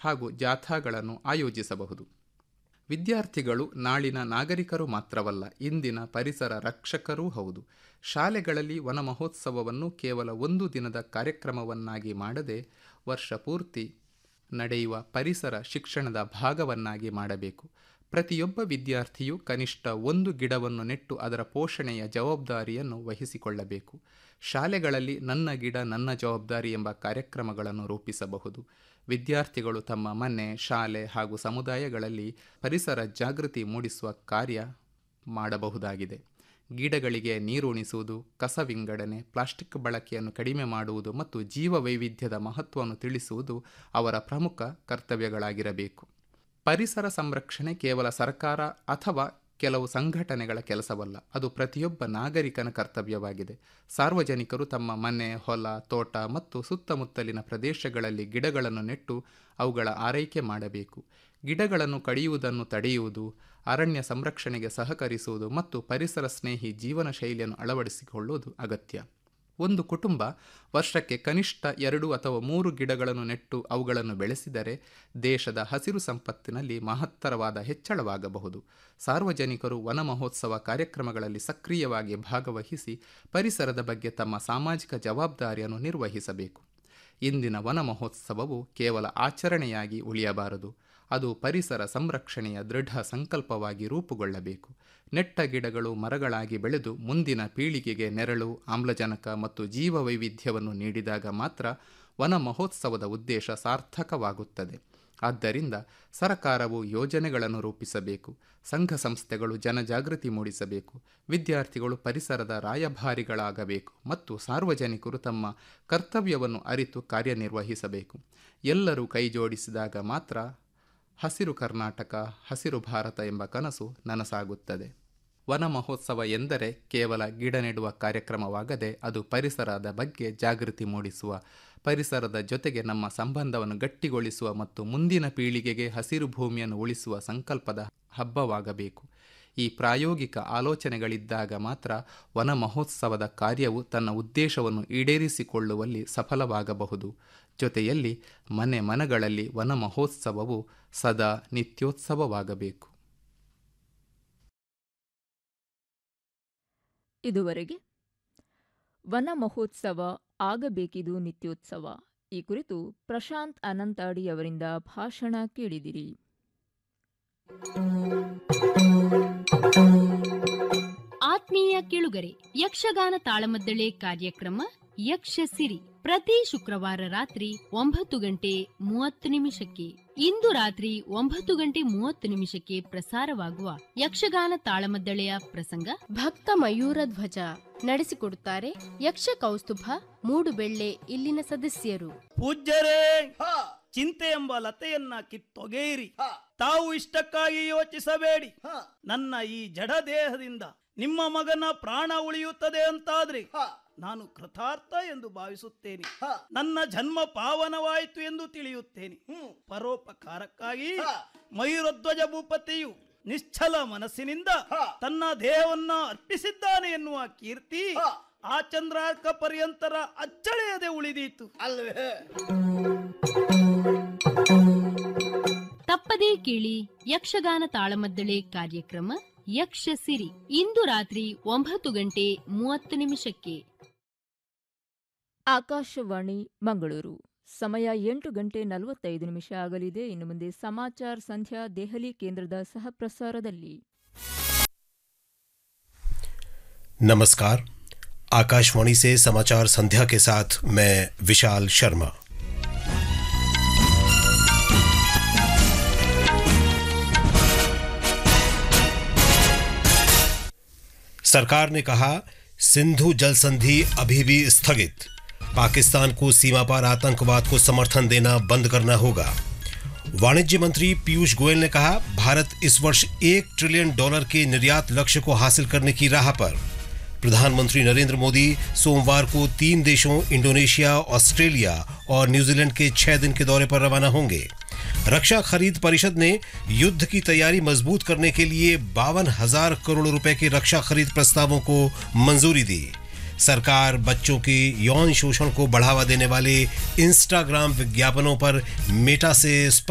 ಹಾಗೂ ಜಾಥಾಗಳನ್ನು ಆಯೋಜಿಸಬಹುದು ವಿದ್ಯಾರ್ಥಿಗಳು ನಾಳಿನ ನಾಗರಿಕರು ಮಾತ್ರವಲ್ಲ ಇಂದಿನ ಪರಿಸರ ರಕ್ಷಕರೂ ಹೌದು ಶಾಲೆಗಳಲ್ಲಿ ವನ ಮಹೋತ್ಸವವನ್ನು ಕೇವಲ ಒಂದು ದಿನದ ಕಾರ್ಯಕ್ರಮವನ್ನಾಗಿ ಮಾಡದೆ ವರ್ಷ ಪೂರ್ತಿ ನಡೆಯುವ ಪರಿಸರ ಶಿಕ್ಷಣದ ಭಾಗವನ್ನಾಗಿ ಮಾಡಬೇಕು ಪ್ರತಿಯೊಬ್ಬ ವಿದ್ಯಾರ್ಥಿಯು ಕನಿಷ್ಠ ಒಂದು ಗಿಡವನ್ನು ನೆಟ್ಟು ಅದರ ಪೋಷಣೆಯ ಜವಾಬ್ದಾರಿಯನ್ನು ವಹಿಸಿಕೊಳ್ಳಬೇಕು ಶಾಲೆಗಳಲ್ಲಿ ನನ್ನ ಗಿಡ ನನ್ನ ಜವಾಬ್ದಾರಿ ಎಂಬ ಕಾರ್ಯಕ್ರಮಗಳನ್ನು ರೂಪಿಸಬಹುದು ವಿದ್ಯಾರ್ಥಿಗಳು ತಮ್ಮ ಮನೆ ಶಾಲೆ ಹಾಗೂ ಸಮುದಾಯಗಳಲ್ಲಿ ಪರಿಸರ ಜಾಗೃತಿ ಮೂಡಿಸುವ ಕಾರ್ಯ ಮಾಡಬಹುದಾಗಿದೆ ಗಿಡಗಳಿಗೆ ನೀರುಣಿಸುವುದು ಕಸ ವಿಂಗಡಣೆ ಪ್ಲಾಸ್ಟಿಕ್ ಬಳಕೆಯನ್ನು ಕಡಿಮೆ ಮಾಡುವುದು ಮತ್ತು ಜೀವ ವೈವಿಧ್ಯದ ಮಹತ್ವವನ್ನು ತಿಳಿಸುವುದು ಅವರ ಪ್ರಮುಖ ಕರ್ತವ್ಯಗಳಾಗಿರಬೇಕು ಪರಿಸರ ಸಂರಕ್ಷಣೆ ಕೇವಲ ಸರ್ಕಾರ ಅಥವಾ ಕೆಲವು ಸಂಘಟನೆಗಳ ಕೆಲಸವಲ್ಲ ಅದು ಪ್ರತಿಯೊಬ್ಬ ನಾಗರಿಕನ ಕರ್ತವ್ಯವಾಗಿದೆ ಸಾರ್ವಜನಿಕರು ತಮ್ಮ ಮನೆ ಹೊಲ ತೋಟ ಮತ್ತು ಸುತ್ತಮುತ್ತಲಿನ ಪ್ರದೇಶಗಳಲ್ಲಿ ಗಿಡಗಳನ್ನು ನೆಟ್ಟು ಅವುಗಳ ಆರೈಕೆ ಮಾಡಬೇಕು ಗಿಡಗಳನ್ನು ಕಡಿಯುವುದನ್ನು ತಡೆಯುವುದು ಅರಣ್ಯ ಸಂರಕ್ಷಣೆಗೆ ಸಹಕರಿಸುವುದು ಮತ್ತು ಪರಿಸರ ಸ್ನೇಹಿ ಜೀವನ ಶೈಲಿಯನ್ನು ಅಳವಡಿಸಿಕೊಳ್ಳುವುದು ಅಗತ್ಯ ಒಂದು ಕುಟುಂಬ ವರ್ಷಕ್ಕೆ ಕನಿಷ್ಠ ಎರಡು ಅಥವಾ ಮೂರು ಗಿಡಗಳನ್ನು ನೆಟ್ಟು ಅವುಗಳನ್ನು ಬೆಳೆಸಿದರೆ ದೇಶದ ಹಸಿರು ಸಂಪತ್ತಿನಲ್ಲಿ ಮಹತ್ತರವಾದ ಹೆಚ್ಚಳವಾಗಬಹುದು ಸಾರ್ವಜನಿಕರು ವನ ಮಹೋತ್ಸವ ಕಾರ್ಯಕ್ರಮಗಳಲ್ಲಿ ಸಕ್ರಿಯವಾಗಿ ಭಾಗವಹಿಸಿ ಪರಿಸರದ ಬಗ್ಗೆ ತಮ್ಮ ಸಾಮಾಜಿಕ ಜವಾಬ್ದಾರಿಯನ್ನು ನಿರ್ವಹಿಸಬೇಕು ಇಂದಿನ ವನ ಮಹೋತ್ಸವವು ಕೇವಲ ಆಚರಣೆಯಾಗಿ ಉಳಿಯಬಾರದು ಅದು ಪರಿಸರ ಸಂರಕ್ಷಣೆಯ ದೃಢ ಸಂಕಲ್ಪವಾಗಿ ರೂಪುಗೊಳ್ಳಬೇಕು ನೆಟ್ಟ ಗಿಡಗಳು ಮರಗಳಾಗಿ ಬೆಳೆದು ಮುಂದಿನ ಪೀಳಿಗೆಗೆ ನೆರಳು ಆಮ್ಲಜನಕ ಮತ್ತು ಜೀವ ವೈವಿಧ್ಯವನ್ನು ನೀಡಿದಾಗ ಮಾತ್ರ ವನ ಮಹೋತ್ಸವದ ಉದ್ದೇಶ ಸಾರ್ಥಕವಾಗುತ್ತದೆ ಆದ್ದರಿಂದ ಸರಕಾರವು ಯೋಜನೆಗಳನ್ನು ರೂಪಿಸಬೇಕು ಸಂಘ ಸಂಸ್ಥೆಗಳು ಜನಜಾಗೃತಿ ಮೂಡಿಸಬೇಕು ವಿದ್ಯಾರ್ಥಿಗಳು ಪರಿಸರದ ರಾಯಭಾರಿಗಳಾಗಬೇಕು ಮತ್ತು ಸಾರ್ವಜನಿಕರು ತಮ್ಮ ಕರ್ತವ್ಯವನ್ನು ಅರಿತು ಕಾರ್ಯನಿರ್ವಹಿಸಬೇಕು ಎಲ್ಲರೂ ಕೈಜೋಡಿಸಿದಾಗ ಮಾತ್ರ ಹಸಿರು ಕರ್ನಾಟಕ ಹಸಿರು ಭಾರತ ಎಂಬ ಕನಸು ನನಸಾಗುತ್ತದೆ ವನ ಮಹೋತ್ಸವ ಎಂದರೆ ಕೇವಲ ಗಿಡ ನೆಡುವ ಕಾರ್ಯಕ್ರಮವಾಗದೆ ಅದು ಪರಿಸರದ ಬಗ್ಗೆ ಜಾಗೃತಿ ಮೂಡಿಸುವ ಪರಿಸರದ ಜೊತೆಗೆ ನಮ್ಮ ಸಂಬಂಧವನ್ನು ಗಟ್ಟಿಗೊಳಿಸುವ ಮತ್ತು ಮುಂದಿನ ಪೀಳಿಗೆಗೆ ಹಸಿರು ಭೂಮಿಯನ್ನು ಉಳಿಸುವ ಸಂಕಲ್ಪದ ಹಬ್ಬವಾಗಬೇಕು ಈ ಪ್ರಾಯೋಗಿಕ ಆಲೋಚನೆಗಳಿದ್ದಾಗ ಮಾತ್ರ ವನ ಮಹೋತ್ಸವದ ಕಾರ್ಯವು ತನ್ನ ಉದ್ದೇಶವನ್ನು ಈಡೇರಿಸಿಕೊಳ್ಳುವಲ್ಲಿ ಸಫಲವಾಗಬಹುದು ಜೊತೆಯಲ್ಲಿ ಮನೆ ಮನಗಳಲ್ಲಿ ವನ ಮಹೋತ್ಸವವು ಸದಾ ನಿತ್ಯೋತ್ಸವವಾಗಬೇಕು ಇದುವರೆಗೆ ವನ ಮಹೋತ್ಸವ ಆಗಬೇಕಿದು ನಿತ್ಯೋತ್ಸವ ಈ ಕುರಿತು ಪ್ರಶಾಂತ್ ಅನಂತಾಡಿ ಅವರಿಂದ ಭಾಷಣ ಕೇಳಿದಿರಿ ಆತ್ಮೀಯ ಕೇಳುಗರೆ ಯಕ್ಷಗಾನ ತಾಳಮದ್ದಳೆ ಕಾರ್ಯಕ್ರಮ ಯಕ್ಷ ಸಿರಿ ಪ್ರತಿ ಶುಕ್ರವಾರ ರಾತ್ರಿ ಒಂಬತ್ತು ಗಂಟೆ ಮೂವತ್ತು ನಿಮಿಷಕ್ಕೆ ಇಂದು ರಾತ್ರಿ ಒಂಬತ್ತು ಗಂಟೆ ಮೂವತ್ತು ನಿಮಿಷಕ್ಕೆ ಪ್ರಸಾರವಾಗುವ ಯಕ್ಷಗಾನ ತಾಳಮದ್ದಳೆಯ ಪ್ರಸಂಗ ಭಕ್ತ ಮಯೂರ ಧ್ವಜ ನಡೆಸಿಕೊಡುತ್ತಾರೆ ಯಕ್ಷ ಕೌಸ್ತುಭ ಮೂಡುಬೆಳ್ಳೆ ಇಲ್ಲಿನ ಸದಸ್ಯರು ಪೂಜ್ಯರೇ ಚಿಂತೆ ಎಂಬ ಲತೆಯನ್ನ ಕಿತ್ತೊಗೆಯಿರಿ ತಾವು ಇಷ್ಟಕ್ಕಾಗಿ ಯೋಚಿಸಬೇಡಿ ನನ್ನ ಈ ಜಡ ದೇಹದಿಂದ ನಿಮ್ಮ ಮಗನ ಪ್ರಾಣ ಉಳಿಯುತ್ತದೆ ಅಂತಾದ್ರೆ ನಾನು ಕೃತಾರ್ಥ ಎಂದು ಭಾವಿಸುತ್ತೇನೆ ನನ್ನ ಜನ್ಮ ಪಾವನವಾಯಿತು ಎಂದು ತಿಳಿಯುತ್ತೇನೆ ಪರೋಪಕಾರಕ್ಕಾಗಿ ಮಯೂರಧ್ವಜ ಭೂಪತಿಯು ನಿಶ್ಚಲ ಮನಸ್ಸಿನಿಂದ ತನ್ನ ದೇಹವನ್ನ ಅರ್ಪಿಸಿದ್ದಾನೆ ಎನ್ನುವ ಕೀರ್ತಿ ಆ ಚಂದ್ರಾರ್ಕ ಪರ್ಯಂತರ ಅಚ್ಚಳೆಯದೆ ಉಳಿದೀತು ಅಲ್ವೇ ತಪ್ಪದೇ ಕೇಳಿ ಯಕ್ಷಗಾನ ತಾಳಮದ್ದಳೆ ಕಾರ್ಯಕ್ರಮ ಯಕ್ಷ ಸಿರಿ ಇಂದು ರಾತ್ರಿ ಒಂಬತ್ತು ಗಂಟೆ ಮೂವತ್ತು ನಿಮಿಷಕ್ಕೆ ಆಕಾಶವಾಣಿ ಮಂಗಳೂರು ಸಮಯ ಎಂಟು ಗಂಟೆ ನಲವತ್ತೈದು ನಿಮಿಷ ಆಗಲಿದೆ ಇನ್ನು ಮುಂದೆ ಸಮಾಚಾರ ಸಂಧ್ಯಾ ದೆಹಲಿ ಕೇಂದ್ರದ ಸಹಪ್ರಸಾರದಲ್ಲಿ नमस्कार आकाशवाणी से समाचार संध्या के साथ मैं विशाल शर्मा सरकार ने कहा सिंधु जल संधि अभी भी स्थगित पाकिस्तान को सीमा पार आतंकवाद को समर्थन देना बंद करना होगा वाणिज्य मंत्री पीयूष गोयल ने कहा भारत इस वर्ष एक ट्रिलियन डॉलर के निर्यात लक्ष्य को हासिल करने की राह पर प्रधानमंत्री नरेंद्र मोदी सोमवार को तीन देशों इंडोनेशिया ऑस्ट्रेलिया और न्यूजीलैंड के छह दिन के दौरे पर रवाना होंगे रक्षा खरीद परिषद ने युद्ध की तैयारी मजबूत करने के लिए बावन हजार करोड़ रुपए के रक्षा खरीद प्रस्तावों को मंजूरी दी सरकार बच्चों के यौन शोषण को बढ़ावा देने वाले इंस्टाग्राम विज्ञापनों पर मेटा से